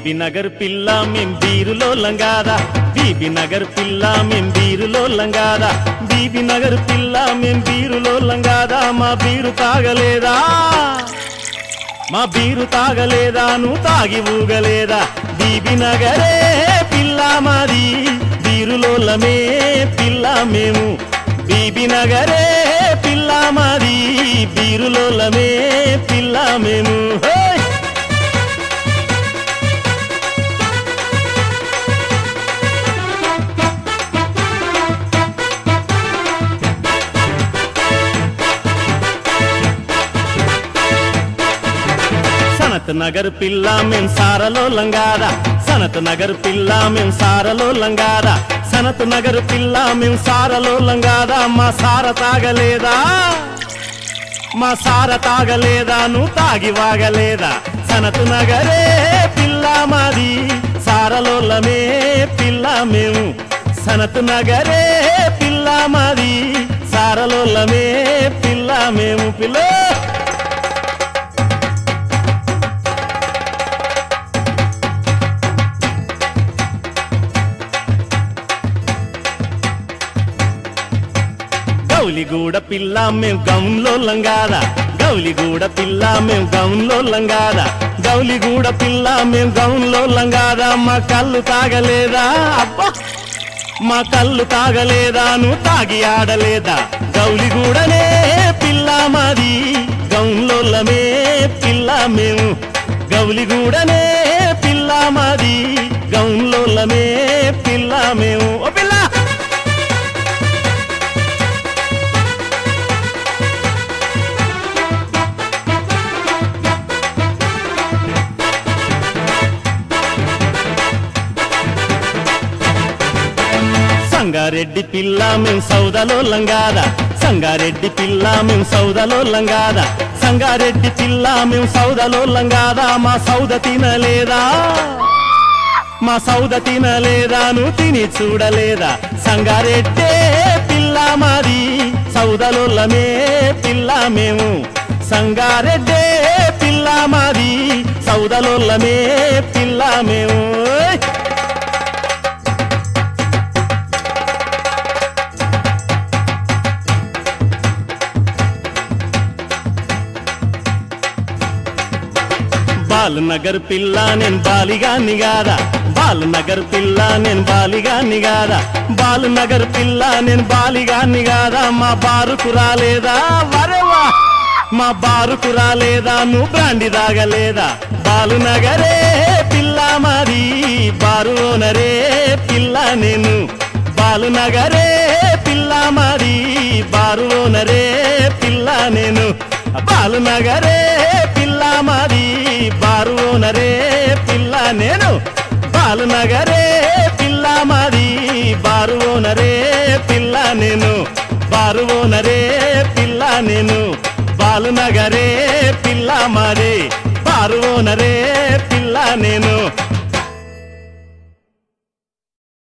BB Nagar పిల్ల మేం బీరులో లంగాదా BB Nagar పిల్ల మేం బీరులో లంగాదా బీబీ నగర్ పిల్ల మేం బీరులో లంగాదా మా బీరు తాగలేదా మా బీరు తాగలేదా నువ్వు తాగి ఊగలేదా బీబీ నగరే పిల్ల మాది బీరులోలమే పిల్ల మేము బీబీ నగరే పిల్ల మాది బీరులోలమే పిల్ల మేము హే! సనత్ నగర్ పిల్ల మేం సారలో లంగారా సనత్ నగర్ పిల్ల మేం సారలో లంగారా సనత్ నగర్ పిల్ల మేం సారలో లంగారా మా సార తాగలేదా మా సార తాగలేదా నువ్వు తాగి వాగలేదా సనత్ నగరే పిల్ల మాది సారలోలమే పిల్ల మేము సనత్ నగరే పిల్ల మాది సారలోలమే పిల్ల మేము పిల్ల గౌలిగూడ పిల్ల మేం గౌన్లో లంగాదా గౌలిగూడ పిల్ల మేం గౌన్లో లంగాదా గౌలిగూడ పిల్ల మేం గౌన్లో లంగాదా మా కళ్ళు తాగలేదా అబ్బా మా కళ్ళు తాగలేదా నువ్వు తాగి ఆడలేదా గౌలిగూడనే పిల్ల మాది గౌన్లోలమే పిల్ల మేము గౌలిగూడనే పిల్ల మాది గౌన్లోలమే పిల్ల మేము ఓ పిల్ల సంగారెడ్డి పిల్ల మేం సౌదలో లంగాదా సంగారెడ్డి పిల్ల మేం సౌదలో లంగాదా సంగారెడ్డి పిల్ల మేం సౌదలో లంగాదా మా సౌద తినలేదా మా సౌద తినలేదా నువ్వు తిని చూడలేదా సంగారెడ్డే పిల్ల మాది సౌదలోలమే పిల్ల మేము సంగారెడ్డే పిల్ల మాది సౌదలోలమే పిల్ల మేము ఓయ్! బాల్ నగర్ పిల్ల నేను బాలిగా నిగాదా బాల్ నగర్ పిల్ల నేను బాలిగా నిగాదా బాల్ నగర్ పిల్ల నేను బాలిగా నిగాదా మా బారుకు రాలేదా వరేవా మా బారుకు రాలేదా నువ్వు బ్రాండి తాగలేదా బాలు నగరే పిల్ల మాది బారు ఓనరే పిల్ల నేను బాలు నగరే పిల్ల మాది బారు ఓనరే పిల్ల నేను బాలు నగరే పిల్ల మాది బారు ఓనరే పిల్ల నేను బాలు నగరే పిల్ల మాది బారు ఓనరే పిల్ల నేను బారు ఓనరే పిల్ల నేను బాలు నగరే పిల్ల మాది బారు ఓనరే పిల్ల నేను